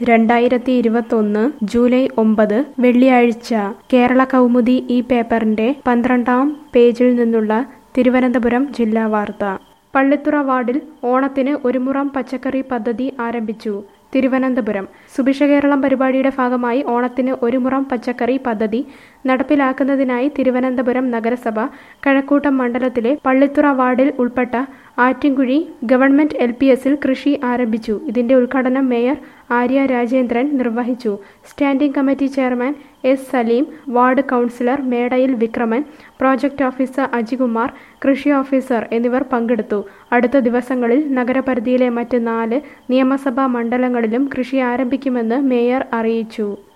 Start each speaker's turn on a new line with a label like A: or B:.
A: രണ്ടായിരത്തി ഇരുപത്തൊന്ന് ജൂലൈ ഒമ്പത് വെള്ളിയാഴ്ച കേരള കൗമുദി ഈ പേപ്പറിന്റെ പന്ത്രണ്ടാം പേജിൽ നിന്നുള്ള തിരുവനന്തപുരം ജില്ലാ വാർത്ത പള്ളിത്തുറ വാർഡിൽ ഓണത്തിന് ഒരു മുറം പച്ചക്കറി പദ്ധതി ആരംഭിച്ചു തിരുവനന്തപുരം സുഭിക്ഷ കേരളം പരിപാടിയുടെ ഭാഗമായി ഓണത്തിന് ഒരു മുറം പച്ചക്കറി പദ്ധതി നടപ്പിലാക്കുന്നതിനായി തിരുവനന്തപുരം നഗരസഭ കഴക്കൂട്ടം മണ്ഡലത്തിലെ പള്ളിത്തുറ വാർഡിൽ ഉൾപ്പെട്ട ആറ്റിൻകുഴി ഗവൺമെന്റ് എൽ പി എസിൽ കൃഷി ആരംഭിച്ചു ഇതിന്റെ ഉദ്ഘാടനം മേയർ ആര്യ രാജേന്ദ്രൻ നിർവഹിച്ചു standing committee chairman S Saleem ward councillor Medayil Vikraman project officer Ajikumar കൃഷി ഓഫീസർ എന്നിവർ പങ്കെടുത്തു അടുത്ത ദിവസങ്ങളിൽ നഗരപരിധിയിലെ മറ്റ് നാല് നിയമസഭാ മണ്ഡലങ്ങളിലും കൃഷി ആരംഭിക്കുമെന്ന് മേയർ അറിയിച്ചു